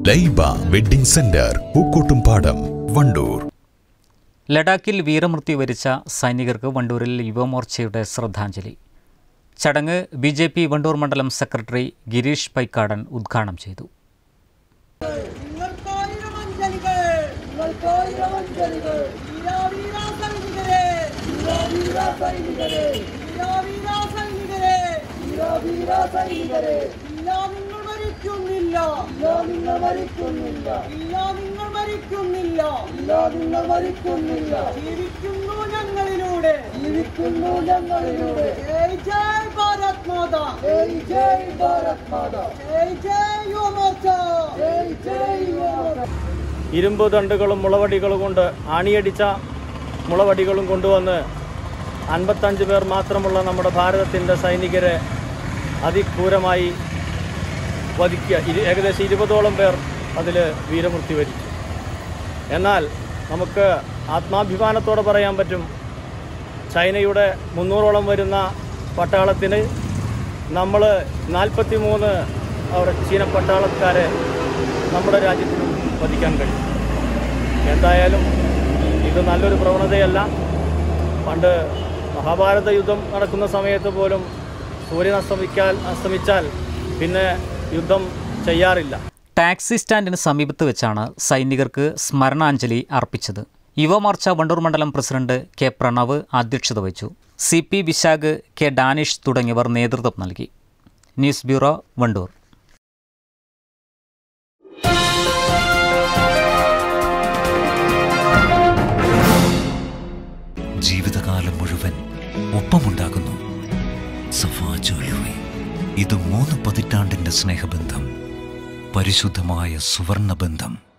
Laiba wedding centre Pookkottumpadam Wandoor ലഡാക്കിൽ വീരമൃത്യു വരിച്ച സൈനികർക്ക് വണ്ടൂരിൽ യുവമോർച്ചയുടെ ശ്രദ്ധാഞ്ജലി ചടങ്ങ് ബി ജെ പി വണ്ടൂർ മണ്ഡലം സെക്രട്ടറി ഗിരീഷ് പൈക്കാടൻ ഉദ്ഘാടനം ചെയ്തു നിങ്ങൾക്കായിരം അഞ്ജലികൾ നിങ്ങൾക്കായിരം അഞ്ജലികൾ വീരാവീര സൈനികരെ വീരാവീര സൈനികരെ വീരാവീര സൈനികരെ വീരാവീര സൈനികരെ ഇല്ല നിങ്ങൾ മരിക്കുന്നില്ല ഇല്ല നിങ്ങൾ മരിക്കുന്നില്ല ഇല്ല നിങ്ങൾ മരിക്കുന്നില്ല ഇല്ല നിങ്ങൾ മരിക്കുന്നില്ല ജീവിക്കുന്നു ഞങ്ങളിലൂടെ ജീവിക്കുന്നു ഞങ്ങളിലൂടെ ജയ് ജയ് ഭാരത് മാതാ ജയ് ജയ് ഭാരത് മാതാ ജയ് ജയ് യുവമോർച്ച ജയ് ജയ് യുവമോർച്ച ഇരുമ്പ് ദണ്ടുകളും മുളവടികളും കൊണ്ട് ആണിയടിച്ച മുളവടികളും കൊണ്ടുവന്ന് അൻപത്തഞ്ച് പേർ മാത്രമുള്ള നമ്മുടെ ഭാരതത്തിൻ്റെ സൈനികരെ അതിക്രൂരമായി വധിക്കുക ഇരു- ഏകദേശം ഇരുപതോളം പേർ അതിൽ വീരമൃത്യു വരിച്ചു എന്നാൽ നമുക്ക് ആത്മാഭിമാനത്തോടെ പറയാൻ പറ്റും ചൈനയുടെ മുന്നൂറോളം വരുന്ന പട്ടാളത്തിന് നമ്മൾ നാൽപ്പത്തി മൂന്ന് അവിടെ ചീന പട്ടാളക്കാരെ നമ്മുടെ രാജ്യത്തിനും വധിക്കാൻ കഴിയും എന്തായാലും ഇത് നല്ലൊരു പ്രവണതയല്ല പണ്ട് മഹാഭാരത യുദ്ധം നടക്കുന്ന സമയത്ത് പോലും സൂര്യൻ അസ്തമിക്കാൻ അസ്തമിച്ചാൽ പിന്നെ യുദ്ധം ചെയ്യാറില്ല ടാക്സി സ്റ്റാൻഡിന് സമീപത്ത് വെച്ചാണ് സൈനികർക്ക് സ്മരണാഞ്ജലി അർപ്പിച്ചത് യുവമോർച്ച വണ്ടൂർ മണ്ഡലം പ്രസിഡന്റ് കെ പ്രണവ് അധ്യക്ഷത വഹിച്ചു C P Vishakh K Danish തുടങ്ങിയവർ നേതൃത്വം നൽകി ന്യൂസ് ബ്യൂറോ വണ്ടൂർ ജീവിതകാലം മുഴുവൻ ഒപ്പമുണ്ടാകുന്നു സഫാ ജ്വല്ലറി ഇത് മൂന്ന് പതിറ്റാണ്ടിന്റെ സ്നേഹബന്ധം പരിശുദ്ധമായ സുവർണബന്ധം